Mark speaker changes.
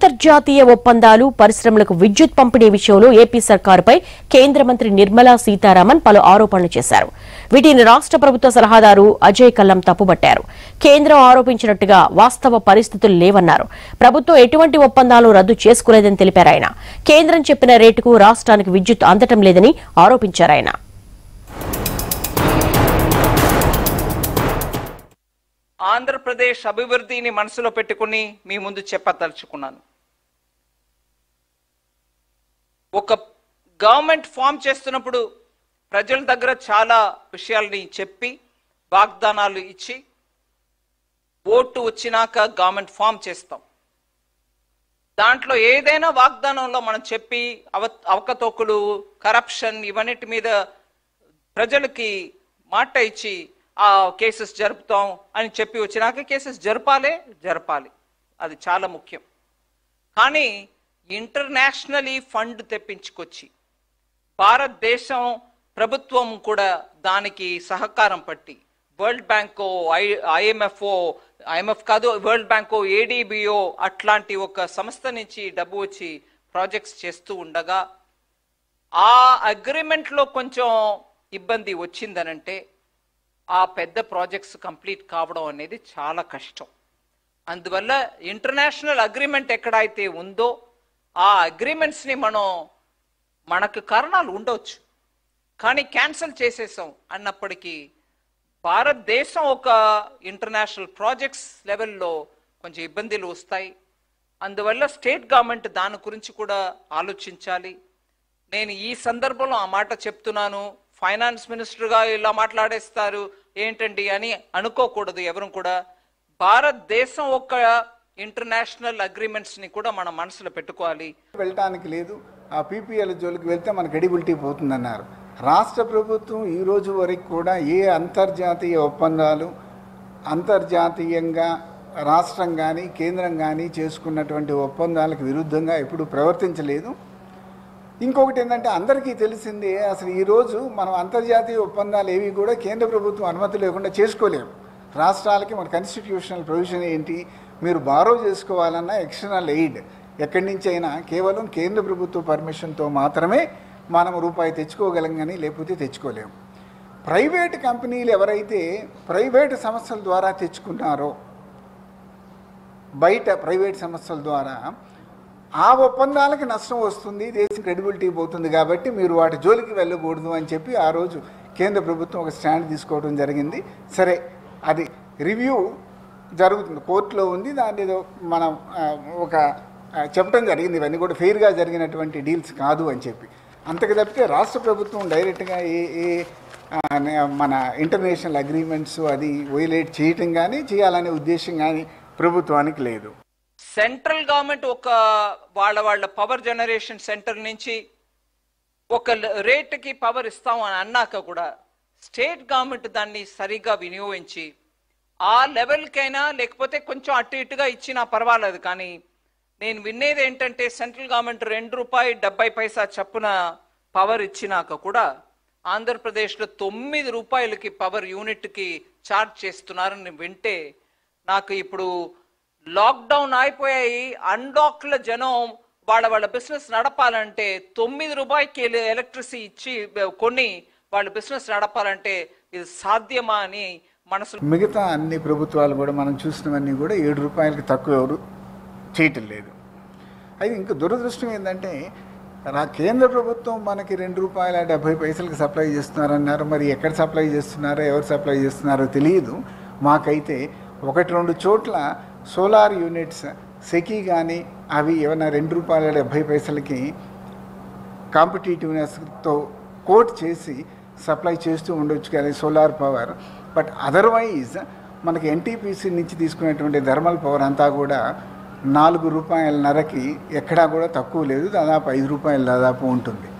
Speaker 1: అంతర్జాతీయ ఒప్పందాలు పరిశ్రమలకు విద్యుత్ పంపిణీ విషయంలో ఏపీ సర్కారుపై కేంద్ర మంత్రి నిర్మలా సీతారామన్ పలు ఆరోపణలు చేశారు వీటిని రాష్ట్ర ప్రభుత్వ సలహాదారు అజయ్ కల్లం తప్పుబట్టారు కేంద్రం ఆరోపించినట్టుగా వాస్తవ పరిస్థితులు లేవన్నారు ప్రభుత్వం ఎటువంటి ఒప్పందాలు రద్దు చేసుకోలేదని తెలిపారు ఆయన కేంద్రం చెప్పిన రేటుకు రాష్ట్రానికి విద్యుత్ అందటం లేదని ఆరోపించారు ఆయన
Speaker 2: ఆంధ్రప్రదేశ్ అభివృద్ధిని మనసులో పెట్టుకుని మీ ముందు చెప్పదలుచుకున్నాను ఒక గవర్నమెంట్ ఫామ్ చేస్తున్నప్పుడు ప్రజల దగ్గర చాలా విషయాల్ని చెప్పి వాగ్దానాలు ఇచ్చి ఓటు వచ్చినాక గవర్నమెంట్ ఫామ్ చేస్తాం దాంట్లో ఏదైనా వాగ్దానంలో మనం చెప్పి అవ అవకతవకలు కరప్షన్ ఇవన్నిటి మీద ప్రజలకి మాట ఇచ్చి ఆ కేసెస్ జరుపుతాం అని చెప్పి వచ్చినాక కేసెస్ జరపాలే జరపాలి అది చాలా ముఖ్యం కానీ ఇంటర్నేషనలీ ఫండ్ తెప్పించుకొచ్చి భారతదేశం ప్రభుత్వం కూడా దానికి సహకారం పట్టి వరల్డ్ బ్యాంకో ఐ ఐఎంఎఫ్ఓ ఐఎంఎఫ్ కాదు వరల్డ్ బ్యాంకో ఏడీబీఓ అట్లాంటి ఒక సంస్థ నుంచి డబ్బు వచ్చి ప్రాజెక్ట్స్ చేస్తూ ఉండగా ఆ అగ్రిమెంట్లో కొంచెం ఇబ్బంది వచ్చిందనంటే ఆ పెద్ద ప్రాజెక్ట్స్ కంప్లీట్ కావడం అనేది చాలా కష్టం అందువల్ల ఇంటర్నేషనల్ అగ్రిమెంట్ ఎక్కడైతే ఉందో ఆ అగ్రిమెంట్స్ని మనం మనకు కారణాలు ఉండవచ్చు కానీ క్యాన్సిల్ చేసేసాం అన్నప్పటికీ భారతదేశం ఒక ఇంటర్నేషనల్ ప్రాజెక్ట్స్ లెవెల్లో కొంచెం ఇబ్బందులు వస్తాయి అందువల్ల స్టేట్ గవర్నమెంట్ దాని గురించి కూడా ఆలోచించాలి నేను ఈ సందర్భంలో ఆ మాట చెప్తున్నాను ఫైనాన్స్ మినిస్టర్గా ఇలా మాట్లాడేస్తారు ఏంటండి అని అనుకోకూడదు ఎవరు కూడా భారతదేశం ఒక ఇంటర్నేషనల్ అగ్రిమెంట్స్ని కూడా మన మనసులో పెట్టుకోవాలి
Speaker 3: వెళ్ళటానికి లేదు ఆ పీపీఎల్ జోలికి వెళ్తే మన క్రెడిబిలిటీ పోతుందన్నారు రాష్ట్ర ప్రభుత్వం ఈ రోజు వరకు కూడా ఏ అంతర్జాతీయ ఒప్పందాలు అంతర్జాతీయంగా రాష్ట్రం కానీ కేంద్రం కానీ చేసుకున్నటువంటి ఒప్పందాలకు విరుద్ధంగా ఎప్పుడు ప్రవర్తించలేదు ఇంకొకటి ఏంటంటే అందరికీ తెలిసిందే అసలు ఈరోజు మనం అంతర్జాతీయ ఒప్పందాలు ఏవి కూడా కేంద్ర ప్రభుత్వం అనుమతి లేకుండా చేసుకోలేము రాష్ట్రాలకి మన కాన్స్టిట్యూషనల్ ప్రొవిజన్ ఏంటి మీరు బారో చేసుకోవాలన్నా ఎక్స్టర్నల్ ఎయిడ్ ఎక్కడి నుంచి అయినా కేవలం కేంద్ర ప్రభుత్వ పర్మిషన్తో మాత్రమే మనం రూపాయి తెచ్చుకోగలం కానీ లేకపోతే తెచ్చుకోలేము ప్రైవేట్ కంపెనీలు ఎవరైతే ప్రైవేట్ సంస్థల ద్వారా తెచ్చుకున్నారో బయట ప్రైవేట్ సంస్థల ద్వారా ఆ ఒప్పందాలకి నష్టం వస్తుంది దేశం క్రెడిబిలిటీ పోతుంది కాబట్టి మీరు వాటి జోలికి వెళ్ళకూడదు అని చెప్పి ఆ రోజు కేంద్ర ప్రభుత్వం ఒక స్టాండ్ తీసుకోవడం జరిగింది సరే అది రివ్యూ జరుగుతుంది కోర్టులో ఉంది దాన్ని ఏదో మనం ఆ, ఒక ఆ, చెప్పడం జరిగింది ఇవన్నీ కూడా ఫెయిర్గా జరిగినటువంటి డీల్స్ కాదు అని చెప్పి అంతకు తప్పితే రాష్ట్ర ప్రభుత్వం డైరెక్ట్గా ఏ ఏ ఆ, నే- మన ఇంటర్నేషనల్ అగ్రిమెంట్స్ అది వైలేట్ చేయటం కానీ చేయాలనే ఉద్దేశం కానీ ప్రభుత్వానికి లేదు
Speaker 2: సెంట్రల్ గవర్నమెంట్ ఒక వాళ్ళ వాళ్ళ పవర్ జనరేషన్ సెంటర్ నుంచి ఒక ల- రేటుకి పవర్ ఇస్తాం అని అన్నాక కూడా స్టేట్ గవర్నమెంట్ దాన్ని సరిగా వినియోగించి ఆ లెవెల్కైనా లేకపోతే కొంచెం అటు ఇటుగా ఇచ్చినా పర్వాలేదు కానీ నేను వినేది ఏంటంటే సెంట్రల్ గవర్నమెంట్ రెండు రూపాయి డెబ్బై పైసా చప్పున పవర్ ఇచ్చినాక కూడా ఆంధ్రప్రదేశ్లో తొమ్మిది రూపాయలకి పవర్ యూనిట్కి ఛార్జ్ చేస్తున్నారని వింటే నాకు ఇప్పుడు లాక్డౌన్ అయిపోయాయి అన్లాక్ల జనం వాళ్ళ వాళ్ళ బిజినెస్ నడపాలంటే తొమ్మిది రూపాయలకి ఎలక్ట్రిసిటీ ఇచ్చి కొన్ని వాళ్ళ బిజినెస్ నడపాలంటే ఇది సాధ్యమా అని మనసు
Speaker 3: మిగతా అన్ని ప్రభుత్వాలు కూడా మనం చూసినవన్నీ కూడా ఏడు రూపాయలకి తక్కువ ఎవరు చేయటం లేదు అయితే ఇంకా దురదృష్టం ఏంటంటే రా కేంద్ర ప్రభుత్వం మనకి రెండు రూపాయల డెబ్బై పైసలకి సప్లై చేస్తున్నారన్నారు మరి ఎక్కడ సప్లై చేస్తున్నారో ఎవరు సప్లై చేస్తున్నారో తెలియదు మాకైతే ఒకటి రెండు చోట్ల సోలార్ యూనిట్స్ సెకీ కానీ అవి ఏమైనా రెండు రూపాయల డెబ్బై పైసలకి కాంపిటేటివ్నెస్తో కోట్ చేసి సప్లై చేస్తూ ఉండొచ్చు కానీ సోలార్ పవర్ బట్ అదర్వైజ్ మనకి ఎన్టీపీసీ నుంచి తీసుకునేటువంటి థర్మల్ పవర్ అంతా కూడా నాలుగు రూపాయలన్నరకి ఎక్కడా కూడా తక్కువ లేదు దాదాపు ఐదు రూపాయలు దాదాపు ఉంటుంది